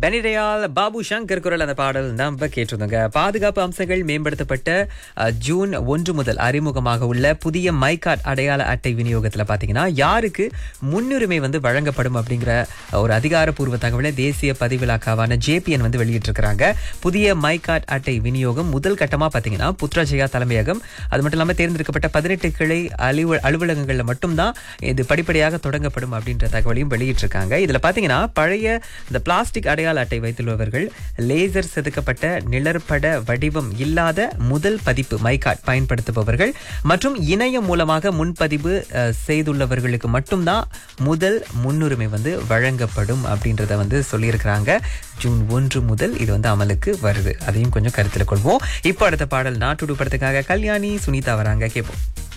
பெனிடயால் பாபு சங்கர் குரல் அந்த பாடல் நம்ம கேட்டிருந்தோங்க பாதுகாப்பு அம்சங்கள் மேம்படுத்தப்பட்ட அஹ், ஜூன் ஒன்று முதல் அறிமுகமாக உள்ள புதிய மைகார்ட் அடையாள அட்டை விநியோகத்தில் பார்த்தீங்கன்னா யாருக்கு முன்னுரிமை வந்து வழங்கப்படும் அப்படிங்கிற ஒரு அதிகாரப்பூர்வ தகவலை தேசிய பதிவிலாக்காவான ஜேபிஎன் வந்து வெளியிட்டிருக்கிறாங்க புதிய மைகார்ட் அட்டை விநியோகம் முதல் கட்டமா பார்த்தீங்கன்னா புத்ராஜயா தலைமையகம் அது மட்டும் இல்லாமல் தேர்ந்தெடுக்கப்பட்ட பதினெட்டு கிளை அலுவ அலுவலகங்களில் மட்டும்தான் இது படிப்படியாக தொடங்கப்படும் அப்படின்ற தகவலையும் வெளியிட்டிருக்காங்க இதுல பாத்தீங்கன்னா பழைய இந்த பிளாஸ்டிக் அடையாள அட்டை வைத்துள்ளவர்கள் லேசர் செதுக்கப்பட்ட நிழற்பட வடிவம் இல்லாத முதல் பதிப்பு மைகார்ட் பயன்படுத்துபவர்கள் மற்றும் இணையம் மூலமாக முன்பதிவு அஹ், செய்துள்ளவர்களுக்கு மட்டும்தான் முதல் முன்னுரிமை வந்து வழங்கப்படும் அப்படின்றத வந்து சொல்லியிருக்கிறாங்க ஜூன் ஒன்று முதல் இது வந்து அமலுக்கு வருது அதையும் கொஞ்சம் கருத்தில் கொள்வோம் இப்போ அடுத்த பாடல் நாட்டுடு படத்துக்காக கல்யாணி சுனிதா வராங்க கேட்போம்